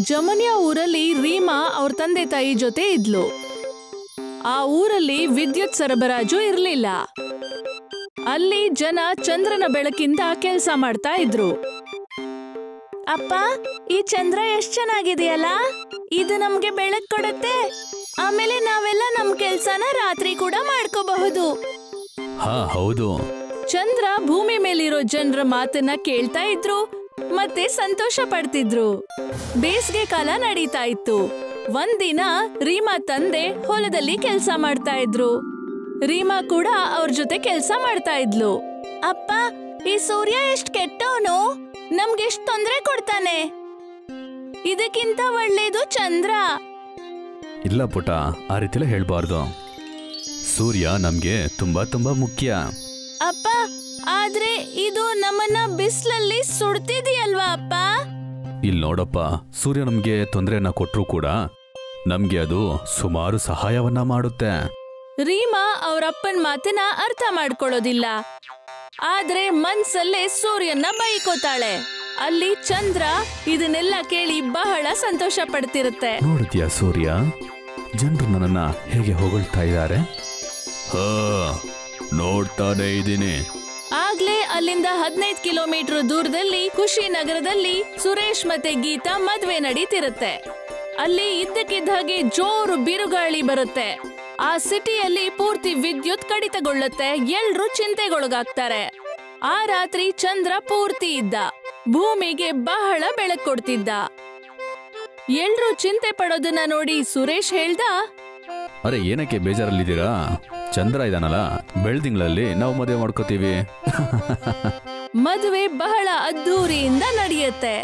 ಜಮುನಿಯಾ ಊರಲ್ಲಿ ರೀಮಾ ಅವ್ರ ತಂದೆ ತಾಯಿ ಜೊತೆ ಇದ್ಲು ಆ ಊರಲ್ಲಿ ವಿದ್ಯುತ್ ಸರಬರಾಜು ಇರಲಿಲ್ಲ ಅಲ್ಲಿ ಜನ ಚಂದ್ರನ ಬೆಳಕಿಂದ ಕೆಲಸ ಮಾಡ್ತಾ ಇದ್ರು ಅಪ್ಪ ಈ ಚಂದ್ರ ಎಷ್ಟ್ ಚೆನ್ನಾಗಿದೆಯಲ್ಲ ಇದು ನಮ್ಗೆ ಬೆಳಕ್ ಕೊಡುತ್ತೆ ಆಮೇಲೆ ನಾವೆಲ್ಲ ನಮ್ ಕೆಲ್ಸನ ರಾತ್ರಿ ಕೂಡ ಮಾಡ್ಕೋಬಹುದು ಹಾ ಹೌದು ಚಂದ್ರ ಭೂಮಿ ಮೇಲಿರೋ ಜನರ ಮಾತನ್ನ ಕೇಳ್ತಾ ಇದ್ರು ಮತ್ತೆ ಸಂತೋಷ ಪಡ್ತಿದ್ರು ಬೇಸಿಗೆ ಕಾಲ ನಡೀತಾ ಇತ್ತು ಒಂದಿನ ರೀಮಾ ತಂದೆ ಹೊಲದಲ್ಲಿ ಕೆಲ್ಸ ಮಾಡ್ತಾ ಇದ್ರು ರೀಮಾ ಕೂಡ ಅವ್ರ ಜೊತೆ ಕೆಲ್ಸ ಮಾಡ್ತಾ ಇದ್ಲು ಅಪ್ಪ ಈ ಸೂರ್ಯ ಎಷ್ಟ್ ಕೆಟ್ಟವನು ನಮ್ಗೆ ಎಷ್ಟ್ ತೊಂದ್ರೆ ಕೊಡ್ತಾನೆ ಇದಕ್ಕಿಂತ ಒಳ್ಳೇದು ಚಂದ್ರ ಇಲ್ಲ ಪುಟ ಆ ರೀತಿಲ್ಲ ಹೇಳ್ಬಾರ್ದು ಸೂರ್ಯ ನಮ್ಗೆ ತುಂಬಾ ತುಂಬಾ ಮುಖ್ಯ ಅಪ್ಪ ಆದ್ರೆ ಇದು ನಮ್ಮನ್ನ ಬಿಸ್ಲಲ್ಲಿ ಸುಡ್ತಿದೆಯಲ್ವಾ ಅಪ್ಪ ಇಲ್ಲಿ ನೋಡಪ್ಪ ಸೂರ್ಯ ನಮ್ಗೆ ತೊಂದರೆಯನ್ನ ಕೊಟ್ರೂ ಕೂಡ ನಮ್ಗೆ ಅದು ಸುಮಾರು ಸಹಾಯವನ್ನ ಮಾಡುತ್ತೆ ರೀಮಾ ಅವರಪ್ಪನ್ ಮಾತನ್ನ ಅರ್ಥ ಮಾಡ್ಕೊಳ್ಳೋದಿಲ್ಲ ಆದ್ರೆ ಮನ್ಸಲ್ಲೇ ಸೂರ್ಯನ ಬೈಕೋತಾಳೆ ಅಲ್ಲಿ ಚಂದ್ರ ಇದನ್ನೆಲ್ಲ ಕೇಳಿ ಬಹಳ ಸಂತೋಷ ಪಡ್ತಿರುತ್ತೆ ನೋಡಿದ್ಯಾ ಸೂರ್ಯ ಜನರು ನನ್ನನ್ನ ಹೇಗೆ ಹೊಗಳ್ತಾ ಇದ್ದಾರೆ ಹಾ ನೋಡ್ತಾನೆ ಇದ್ದೀನಿ ಆಗ್ಲೇ ಅಲ್ಲಿಂದ ಹದಿನೈದು ಕಿಲೋಮೀಟರ್ ದೂರದಲ್ಲಿ ಖುಷಿ ನಗರದಲ್ಲಿ ಸುರೇಶ್ ಮತ್ತೆ ಗೀತಾ ಮದ್ವೆ ನಡೀತಿರುತ್ತೆ ಅಲ್ಲಿ ಇದ್ದಕ್ಕಿದ್ದ ಹಾಗೆ ಜೋರು ಬಿರುಗಾಳಿ ಬರುತ್ತೆ ಆ ಸಿಟಿಯಲ್ಲಿ ಪೂರ್ತಿ ವಿದ್ಯುತ್ ಕಡಿತಗೊಳ್ಳುತ್ತೆ ಎಲ್ರೂ ಚಿಂತೆಗೊಳಗಾಗ್ತಾರೆ ಆ ರಾತ್ರಿ ಚಂದ್ರ ಪೂರ್ತಿ ಇದ್ದ ಭೂಮಿಗೆ ಬಹಳ ಬೆಳಕು ಕೊಡ್ತಿದ್ದ ಎಲ್ರೂ ಚಿಂತೆ ಪಡೋದನ್ನ ನೋಡಿ ಸುರೇಶ್ ಹೇಳ್ದ ಅರೆ ಏನಕ್ಕೆ ಬೇಜಾರಲ್ಲಿದ್ದೀರಾ ಚಂದ್ರ ಇದಾನಲ್ಲ ಬೆಳ್ದಿಂಗಳಲ್ಲಿ ನಾವು ಮದುವೆ ಮಾಡ್ಕೋತೀವಿ ಮದುವೆ ಬಹಳ ಅದ್ದೂರಿಯಿಂದ ನಡೆಯುತ್ತೆ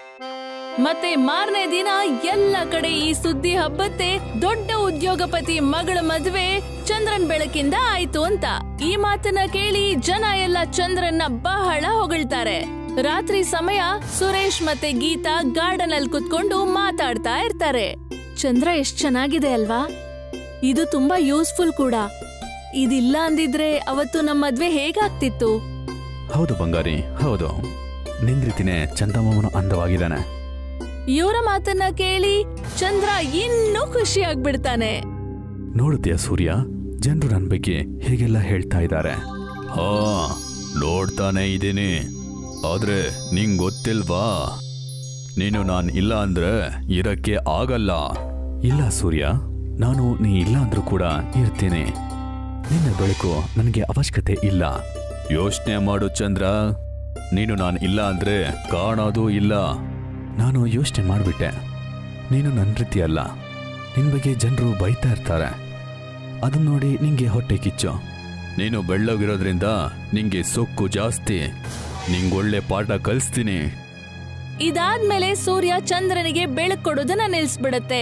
ಮತ್ತೆ ಮಾರನೇ ದಿನ ಎಲ್ಲ ಕಡೆ ಈ ಸುದ್ದಿ ಹಬ್ಬತ್ತೆ ದೊಡ್ಡ ಉದ್ಯೋಗಪತಿ ಮಗಳ ಮದುವೆ ಚಂದ್ರನ್ ಬೆಳಕಿಂದ ಆಯ್ತು ಅಂತ ಈ ಮಾತನ್ನ ಕೇಳಿ ಜನ ಎಲ್ಲ ಚಂದ್ರನ್ನ ಬಹಳ ಹೊಗಳ್ತಾರೆ ರಾತ್ರಿ ಸಮಯ ಸುರೇಶ್ ಮತ್ತೆ ಗೀತಾ ಗಾರ್ಡನ್ ಅಲ್ಲಿ ಕುತ್ಕೊಂಡು ಮಾತಾಡ್ತಾ ಇರ್ತಾರೆ ಚಂದ್ರ ಎಷ್ಟ್ ಚೆನ್ನಾಗಿದೆ ಅಲ್ವಾ ಇದು ತುಂಬಾ ಯೂಸ್ಫುಲ್ ಕೂಡ ಇದಿಲ್ಲ ಅಂದಿದ್ರೆ ಅವತ್ತು ನಮ್ಮ ಮದ್ವೆ ಹೇಗಾಗ್ತಿತ್ತು ಹೌದು ಬಂಗಾರಿ ಹೌದು ನಿನ್ ರೀತಿನೇ ಚಂದಮಾಮನು ಅಂದವಾಗಿದ್ದಾನೆ ಇವರ ಮಾತನ್ನ ಕೇಳಿ ಚಂದ್ರ ಇನ್ನೂ ಖುಷಿ ಆಗ್ಬಿಡ್ತಾನೆ ನೋಡುತ್ತೀಯ ಸೂರ್ಯ ಜನರು ನನ್ನ ಬಗ್ಗೆ ಹೇಗೆಲ್ಲ ಹೇಳ್ತಾ ಇದ್ದಾರೆ ಹಾ ನೋಡ್ತಾನೆ ಇದ್ದೀನಿ ಆದ್ರೆ ನಿಂಗ್ ಗೊತ್ತಿಲ್ವಾ ನೀನು ನಾನ್ ಇಲ್ಲ ಅಂದ್ರೆ ಇರಕ್ಕೆ ಆಗಲ್ಲ ಇಲ್ಲ ಸೂರ್ಯ ನಾನು ನೀ ಇಲ್ಲ ಅಂದ್ರೂ ಕೂಡ ಇರ್ತೀನಿ ನಿನ್ನ ಬೆಳಕು ನನಗೆ ಅವಶ್ಯಕತೆ ಇಲ್ಲ ಯೋಚನೆ ಮಾಡು ಚಂದ್ರ ನೀನು ನಾನು ಇಲ್ಲ ಅಂದ್ರೆ ಕಾಣೋದು ಇಲ್ಲ ನಾನು ಯೋಚನೆ ಮಾಡಿಬಿಟ್ಟೆ ನೀನು ನನ್ನ ರೀತಿ ಅಲ್ಲ ನಿನ್ ಬಗ್ಗೆ ಜನರು ಬೈತಾ ಇರ್ತಾರೆ ಅದನ್ನ ನೋಡಿ ನಿಂಗೆ ಹೊಟ್ಟೆ ಕಿಚ್ಚು ನೀನು ಬೆಳ್ಳಗಿರೋದ್ರಿಂದ ನಿಂಗೆ ಸೊಕ್ಕು ಜಾಸ್ತಿ ನಿಂಗೊಳ್ಳೆ ಪಾಠ ಕಲಿಸ್ತೀನಿ ಇದಾದ್ಮೇಲೆ ಸೂರ್ಯ ಚಂದ್ರನಿಗೆ ಬೆಳಕು ಕೊಡೋದನ್ನ ನಿಲ್ಸ್ಬಿಡತ್ತೆ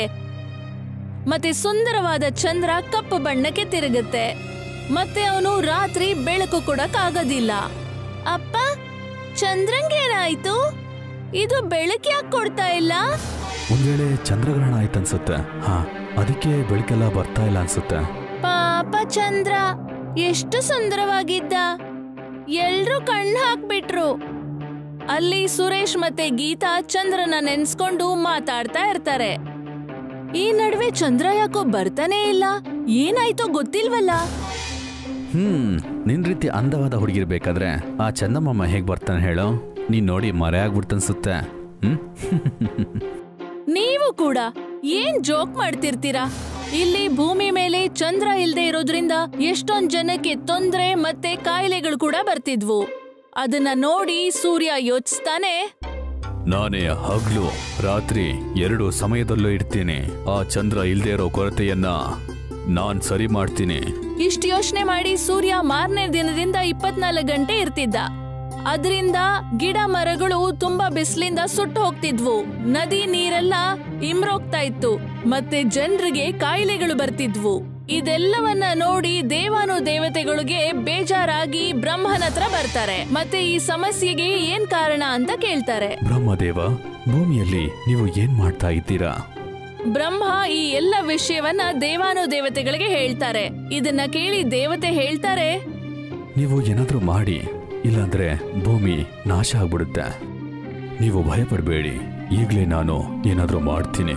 ಮತ್ತೆ ಸುಂದರವಾದ ಚಂದ್ರ ಕಪ್ಪು ಬಣ್ಣಕ್ಕೆ ತಿರುಗುತ್ತೆ ಮತ್ತೆ ಅವನು ರಾತ್ರಿ ಬೆಳಕು ಕೊಡಕ್ ಆಗೋದಿಲ್ಲ ಅಪ್ಪ ಚಂದ್ರಂಗೇನಾಯ್ತು ಇದು ಬೆಳಕು ಯಾಕೆ ಕೊಡ್ತಾ ಇಲ್ಲ ಒಂದ್ ವೇಳೆ ಚಂದ್ರಗ್ರಹಣ ಆಯ್ತನ್ಸುತ್ತೆ ಹಾ ಅದಕ್ಕೆ ಬೆಳಕೆಲ್ಲ ಬರ್ತಾ ಇಲ್ಲ ಅನ್ಸುತ್ತೆ ಪಾಪ ಚಂದ್ರ ಎಷ್ಟು ಸುಂದರವಾಗಿದ್ದ ಎಲ್ರೂ ಕಣ್ಣು ಹಾಕ್ಬಿಟ್ರು ಅಲ್ಲಿ ಸುರೇಶ್ ಮತ್ತೆ ಗೀತಾ ಚಂದ್ರನ ನೆನ್ಸ್ಕೊಂಡು ಮಾತಾಡ್ತಾ ಇರ್ತಾರೆ ಈ ನಡುವೆ ಚಂದ್ರ ಯಾಕೋ ಬರ್ತಾನೇ ಇಲ್ಲ ಏನಾಯ್ತೋ ಗೊತ್ತಿಲ್ವಲ್ಲ ಹ್ಮ್ ನಿನ್ ರೀತಿ ಅಂದವಾದ ಹುಡುಗಿರ್ಬೇಕಾದ್ರೆ ಆ ಚಂದಮಾಮ ಹೇಗ್ ಬರ್ತಾನೆ ಹೇಳೋ ನೀನ್ ನೋಡಿ ಮರೆ ಆಗ್ಬಿಡ್ತನ್ಸುತ್ತೆ ಹ್ಮ್ ನೀವು ಕೂಡ ಏನ್ ಜೋಕ್ ಮಾಡ್ತಿರ್ತೀರಾ ಇಲ್ಲಿ ಭೂಮಿ ಮೇಲೆ ಚಂದ್ರ ಇಲ್ದೇ ಇರೋದ್ರಿಂದ ಎಷ್ಟೊಂದ್ ಜನಕ್ಕೆ ತೊಂದ್ರೆ ಮತ್ತೆ ಕಾಯಿಲೆಗಳು ಕೂಡ ಬರ್ತಿದ್ವು ಅದನ್ನ ನೋಡಿ ಸೂರ್ಯ ಯೋಚಿಸ್ತಾನೆ ನಾನೇ ಹಗ್ಲು ರಾತ್ರಿ ಎರಡು ಸಮಯದಲ್ಲೂ ಇಡ್ತೀನಿ ಆ ಚಂದ್ರ ಇಲ್ದೇ ಇರೋ ಕೊರತೆಯನ್ನ ನಾನ್ ಸರಿ ಮಾಡ್ತೀನಿ ಇಷ್ಟು ಯೋಚನೆ ಮಾಡಿ ಸೂರ್ಯ ಮಾರನೇ ದಿನದಿಂದ ಇಪ್ಪತ್ನಾಲ್ಕು ಗಂಟೆ ಇರ್ತಿದ್ದ ಅದರಿಂದ ಗಿಡ ಮರಗಳು ತುಂಬಾ ಬಿಸಿಲಿಂದ ಸುಟ್ಟು ಹೋಗ್ತಿದ್ವು ನದಿ ನೀರೆಲ್ಲ ಇಮ್ರೋಗ್ತಾ ಇತ್ತು ಮತ್ತೆ ಜನರಿಗೆ ಕಾಯಿಲೆಗಳು ಬರ್ತಿದ್ವು ಇದೆಲ್ಲವನ್ನ ನೋಡಿ ದೇವಾನು ದೇವತೆಗಳಿಗೆ ಬೇಜಾರಾಗಿ ಬ್ರಹ್ಮನ ಹತ್ರ ಬರ್ತಾರೆ ಮತ್ತೆ ಈ ಸಮಸ್ಯೆಗೆ ಏನ್ ಕಾರಣ ಅಂತ ಕೇಳ್ತಾರೆ ಬ್ರಹ್ಮದೇವ ಭೂಮಿಯಲ್ಲಿ ನೀವು ಏನ್ ಮಾಡ್ತಾ ಇದ್ದೀರಾ ಬ್ರಹ್ಮ ಈ ಎಲ್ಲ ವಿಷಯವನ್ನ ದೇವಾನು ದೇವತೆಗಳಿಗೆ ಹೇಳ್ತಾರೆ ಇದನ್ನ ಕೇಳಿ ದೇವತೆ ಹೇಳ್ತಾರೆ ನೀವು ಏನಾದ್ರೂ ಮಾಡಿ ಇಲ್ಲಾಂದ್ರೆ ಭೂಮಿ ನಾಶ ಆಗ್ಬಿಡುತ್ತೆ ನೀವು ಭಯಪಡಬೇಡಿ ಈಗಲೇ ನಾನು ಏನಾದರೂ ಮಾಡ್ತೀನಿ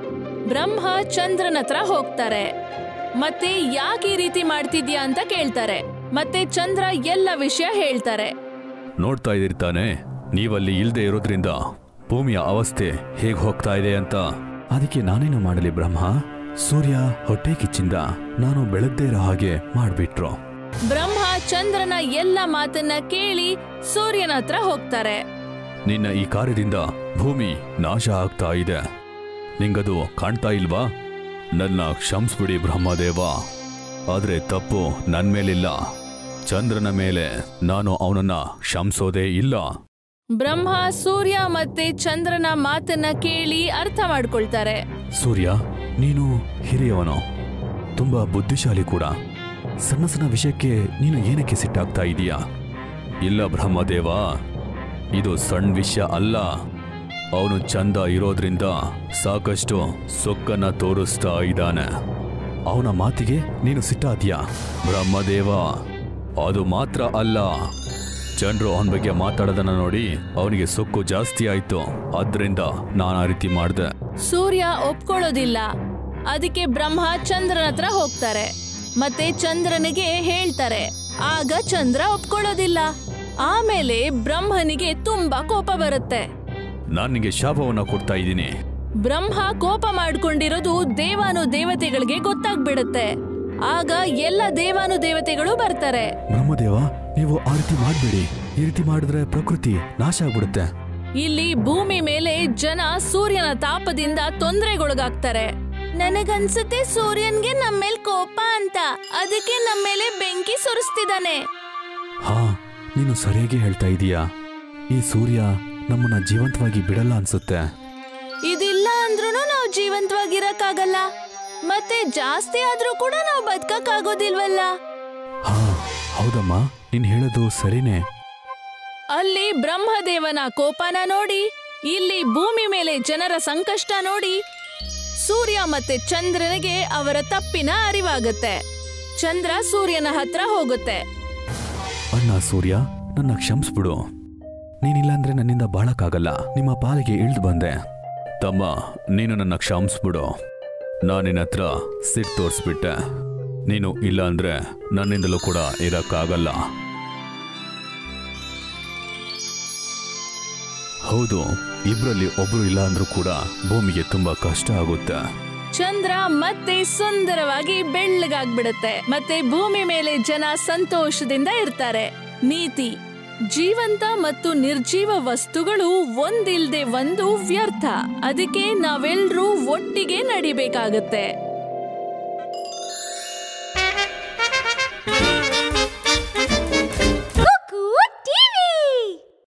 ಬ್ರಹ್ಮ ಚಂದ್ರನ ಹತ್ರ ಹೋಗ್ತಾರೆ ಮತ್ತೆ ಯಾಕೆ ಈ ರೀತಿ ಮಾಡ್ತಿದ್ಯಾ ಅಂತ ಕೇಳ್ತಾರೆ ಮತ್ತೆ ಚಂದ್ರ ಎಲ್ಲ ವಿಷಯ ಹೇಳ್ತಾರೆ ನೋಡ್ತಾ ಇದ್ದೀರಿ ತಾನೆ ನೀವಲ್ಲಿ ಇಲ್ದೇ ಇರೋದ್ರಿಂದ ಭೂಮಿಯ ಅವಸ್ಥೆ ಹೇಗೆ ಹೋಗ್ತಾ ಇದೆ ಅಂತ ಅದಕ್ಕೆ ನಾನೇನು ಮಾಡಲಿ ಬ್ರಹ್ಮ ಸೂರ್ಯ ಹೊಟ್ಟೆ ಕಿಚ್ಚಿಂದ ನಾನು ಬೆಳಗ್ದೇ ಇರೋ ಹಾಗೆ ಮಾಡ್ಬಿಟ್ರು ಬ್ರಹ್ಮ ಚಂದ್ರನ ಎಲ್ಲ ಮಾತನ್ನ ಕೇಳಿ ಸೂರ್ಯನ ಹತ್ರ ಹೋಗ್ತಾರೆ ನಿನ್ನ ಈ ಕಾರ್ಯದಿಂದ ಭೂಮಿ ನಾಶ ಆಗ್ತಾ ಇದೆ ನಿಂಗದು ಕಾಣ್ತಾ ಇಲ್ವಾ ನನ್ನ ಕ್ಷಮಿಸ್ಬಿಡಿ ಬ್ರಹ್ಮದೇವ ಆದ್ರೆ ತಪ್ಪು ನನ್ ಮೇಲಿಲ್ಲ ಚಂದ್ರನ ಮೇಲೆ ನಾನು ಅವನನ್ನ ಕ್ಷಮಿಸೋದೇ ಇಲ್ಲ ಬ್ರಹ್ಮ ಸೂರ್ಯ ಮತ್ತೆ ಚಂದ್ರನ ಮಾತನ್ನ ಕೇಳಿ ಅರ್ಥ ಮಾಡ್ಕೊಳ್ತಾರೆ ಸೂರ್ಯ ನೀನು ಹಿರಿಯವನು ತುಂಬಾ ಬುದ್ಧಿಶಾಲಿ ಕೂಡ ಸಣ್ಣ ಸಣ್ಣ ವಿಷಯಕ್ಕೆ ನೀನು ಏನಕ್ಕೆ ಸಿಟ್ಟಾಗ್ತಾ ಇದೀಯಾ ಇಲ್ಲ ಬ್ರಹ್ಮದೇವ ಇದು ಸಣ್ಣ ವಿಷಯ ಅಲ್ಲ ಅವನು ಚಂದ ಇರೋದ್ರಿಂದ ಸಾಕಷ್ಟು ಸೊಕ್ಕನ್ನ ತೋರಿಸ್ತಾ ಇದ್ದಾನೆ ಅವನ ಮಾತಿಗೆ ನೀನು ಸಿಟ್ಟಾದ್ಯಾ ಬ್ರಹ್ಮದೇವ ಅದು ಮಾತ್ರ ಅಲ್ಲ ಜನರು ಅವನ ಬಗ್ಗೆ ಮಾತಾಡೋದನ್ನ ನೋಡಿ ಅವನಿಗೆ ಸೊಕ್ಕು ಜಾಸ್ತಿ ಆಯ್ತು ಆದ್ರಿಂದ ನಾನು ಆ ರೀತಿ ಮಾಡಿದೆ ಸೂರ್ಯ ಒಪ್ಕೊಳ್ಳೋದಿಲ್ಲ ಅದಕ್ಕೆ ಬ್ರಹ್ಮ ಚಂದ್ರನ ಹತ್ರ ಹೋಗ್ತಾರೆ ಮತ್ತೆ ಚಂದ್ರನಿಗೆ ಹೇಳ್ತಾರೆ ಆಗ ಚಂದ್ರ ಒಪ್ಕೊಳ್ಳೋದಿಲ್ಲ ಆಮೇಲೆ ಬ್ರಹ್ಮನಿಗೆ ತುಂಬಾ ಕೋಪ ಬರುತ್ತೆ ನಾನು ನಿಂಗೆ ಶಾಪವನ್ನ ಕೊಡ್ತಾ ಇದ್ದೀನಿ ಬ್ರಹ್ಮ ಕೋಪ ಮಾಡ್ಕೊಂಡಿರೋದು ದೇವಾನು ದೇವತೆಗಳಿಗೆ ಗೊತ್ತಾಗ್ಬಿಡುತ್ತೆ ಆಗ ಎಲ್ಲ ದೇವಾನು ದೇವತೆಗಳು ಬರ್ತಾರೆ ಬ್ರಹ್ಮದೇವ ನೀವು ಆ ರೀತಿ ಮಾಡಬೇಡಿ ಈ ರೀತಿ ಮಾಡಿದ್ರೆ ಪ್ರಕೃತಿ ನಾಶ ಆಗ್ಬಿಡುತ್ತೆ ಇಲ್ಲಿ ಭೂಮಿ ಮೇಲೆ ಜನ ಸೂರ್ಯನ ತಾಪದಿಂದ ತೊಂದರೆಗೊಳಗಾಗ್ತಾರೆ ನನಗನ್ಸುತ್ತೆ ಸೂರ್ಯನ್ಗೆ ನಮ್ಮೇಲ್ ಕೋಪ ಅಂತ ಅದಕ್ಕೆ ನಮ್ಮೇಲೆ ಬೆಂಕಿ ಸುರಿಸ್ತಿದ್ದಾನೆ ಹಾ ನೀನು ಸರಿಯಾಗಿ ಹೇಳ್ತಾ ಇದೀಯಾ ಈ ಸೂರ್ಯ ನಮ್ಮನ್ನ ಜೀವಂತವಾಗಿ ಬಿಡಲ್ಲ ಅನ್ಸುತ್ತೆ ಇದಿಲ್ಲ ಅಂದ್ರೂ ನಾವು ಜೀವಂತವಾಗಿರಕ್ಕಾಗಲ್ಲ ಮತ್ತೆ ಜಾಸ್ತಿ ಆದ್ರೂ ಕೂಡ ನಾವು ಬದುಕಕ್ಕಾಗೋದಿಲ್ವಲ್ಲ ಹಾ ಹೌದಮ್ಮ ನೀನ್ ಹೇಳೋದು ಸರಿನೇ ಅಲ್ಲಿ ಬ್ರಹ್ಮದೇವನ ಕೋಪನ ನೋಡಿ ಇಲ್ಲಿ ಭೂಮಿ ಮೇಲೆ ಜನರ ಸಂಕಷ್ಟ ನೋಡಿ ಸೂರ್ಯ ಮತ್ತೆ ಚಂದ್ರನಿಗೆ ಅವರ ತಪ್ಪಿನ ಅರಿವಾಗುತ್ತೆ ಚಂದ್ರ ಸೂರ್ಯನ ಹತ್ರ ಹೋಗುತ್ತೆ ಅಣ್ಣ ಸೂರ್ಯ ನನ್ನ ಕ್ಷಮಿಸ್ಬಿಡು ನೀನಿಲ್ಲ ಅಂದ್ರೆ ನನ್ನಿಂದ ಬಾಳಕ್ಕಾಗಲ್ಲ ನಿಮ್ಮ ಪಾಲಿಗೆ ಇಳ್ದು ಬಂದೆ ತಮ್ಮ ನೀನು ನನ್ನ ಕ್ಷಮಿಸ್ಬಿಡು ನಾನು ನಿನ್ನ ಹತ್ರ ಸಿಟ್ ತೋರಿಸ್ಬಿಟ್ಟೆ ನೀನು ಇಲ್ಲ ಅಂದ್ರೆ ನನ್ನಿಂದಲೂ ಕೂಡ ಇರಕ್ಕಾಗಲ್ಲ ಹೌದು ಇಬ್ರಲ್ಲಿ ಒಬ್ರು ಇಲ್ಲ ಅಂದ್ರೂ ಕೂಡ ಭೂಮಿಗೆ ತುಂಬಾ ಕಷ್ಟ ಆಗುತ್ತೆ ಚಂದ್ರ ಮತ್ತೆ ಸುಂದರವಾಗಿ ಬೆಳ್ಳಗಾಗ್ಬಿಡುತ್ತೆ ಮತ್ತೆ ಭೂಮಿ ಮೇಲೆ ಜನ ಸಂತೋಷದಿಂದ ಇರ್ತಾರೆ ನೀತಿ ಜೀವಂತ ಮತ್ತು ನಿರ್ಜೀವ ವಸ್ತುಗಳು ಒಂದಿಲ್ದೆ ಒಂದು ವ್ಯರ್ಥ ಅದಕ್ಕೆ ನಾವೆಲ್ಲರೂ ಒಟ್ಟಿಗೆ ನಡಿಬೇಕಾಗತ್ತೆ